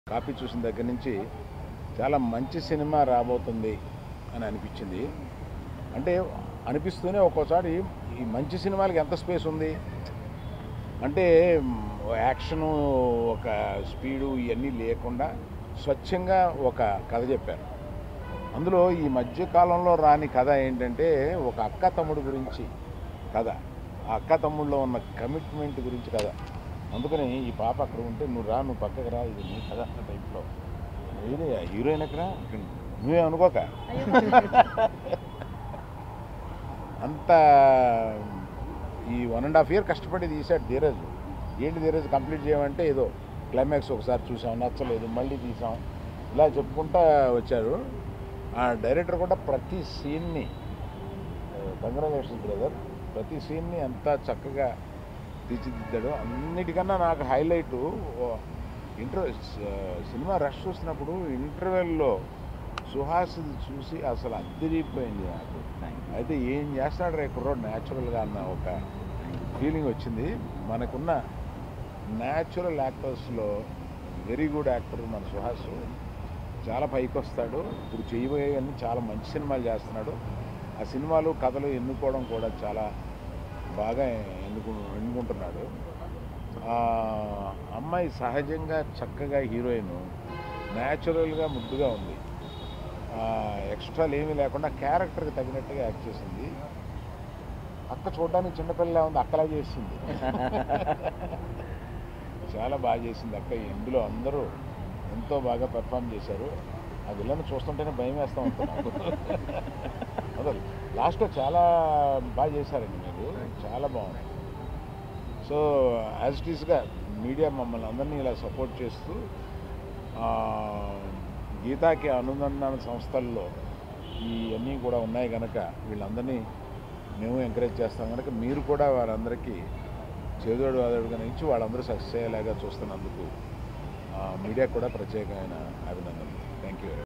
copy చూసిన దగ్గర నుంచి చాలా మంచి సినిమా రాబోతుంది అని అనిపించింది అంటే అనిపిస్తూనే ఒక్కోసారి ఈ మంచి సినిమాలకి ఎంత స్పేస్ ఉంది అంటే మ్, యాక్షను ఒక స్పీడు ఇవన్నీ లేకుండా స్వచ్ఛంగా ఒక కథ చెప్పారు అందులో ఈ మధ్య కాలంలో రాని కథ ఏంటంటే ఒక అక్క తమ్ముడు గురించి కథ ఆ అక్క తమ్ముళ్ళలో ఉన్న కమిట్మెంట్ గురించి కథ అందుకని ఈ పాప అక్కడ ఉంటే నువ్వు రా నువ్వు పక్కకు రా ఇది నీ కథ అన్న టైప్లో ఏది హీరోయిన్ ఎక్కడ నువ్వే అనుకోక అంత ఈ వన్ అండ్ హాఫ్ ఇయర్ కష్టపడి తీసాడు ధీరజ్ ఏంటి ధీరజ్ కంప్లీట్ చేయమంటే ఏదో క్లైమాక్స్ ఒకసారి చూసాం నచ్చలేదు మళ్ళీ తీసాం ఇలా చెప్పుకుంటా వచ్చారు ఆ డైరెక్టర్ కూడా ప్రతి సీన్ని కంగ్రాచులేషన్స్ బ్రదర్ ప్రతి సీన్ని అంతా చక్కగా తీర్చిదిద్దాడు అన్నిటికన్నా నాకు హైలైట్ ఇంటర్ సినిమా రష్ చూసినప్పుడు ఇంటర్వెల్లో సుహాస్ చూసి అసలు అద్దరిపోయింది నాకు అయితే ఏం చేస్తాడు రే కుర్రోడు న్యాచురల్గా అన్న ఒక ఫీలింగ్ వచ్చింది మనకున్న న్యాచురల్ యాక్టర్స్లో వెరీ గుడ్ యాక్టర్ మన సుహాస్ చాలా పైకి వస్తాడు ఇప్పుడు చేయబోయేవన్నీ చాలా మంచి సినిమాలు చేస్తున్నాడు ఆ సినిమాలు కథలు ఎన్నుకోవడం కూడా చాలా బాగా ఎన్నుకు ఎన్నుకుంటున్నాడు ఆ అమ్మాయి సహజంగా చక్కగా హీరోయిన్ న్యాచురల్గా ముద్దుగా ఉంది ఎక్స్ట్రాలు ఏమీ లేకుండా క్యారెక్టర్కి తగినట్టుగా యాక్ట్ చేసింది అక్క చూడడానికి చిన్నపిల్ల ఉంది అక్కలా చేసింది చాలా బాగా చేసింది అక్క ఇందులో అందరూ ఎంతో బాగా పెర్ఫామ్ చేశారు ఆ విలన్ చూస్తుంటేనే భయం వేస్తూ ఉంటుంది అదే లాస్ట్లో చాలా బాగా చేశారండి మీరు చాలా బాగుంది సో యాజ్ ఇట్ ఈస్గా మీడియా మమ్మల్ని అందరినీ ఇలా సపోర్ట్ చేస్తూ ఆ, గీతాకి అనుసంధాన సంస్థల్లో ఇవన్నీ కూడా ఉన్నాయి కనుక వీళ్ళందరినీ మేము ఎంకరేజ్ చేస్తాం కనుక మీరు కూడా వారందరికీ చేదోడు వాదోడుగా నుంచి వాళ్ళందరూ సక్సెస్ అయ్యేలాగా చూస్తున్నందుకు మీడియా కూడా ప్రత్యేకమైన అభినందనలు థ్యాంక్ యూ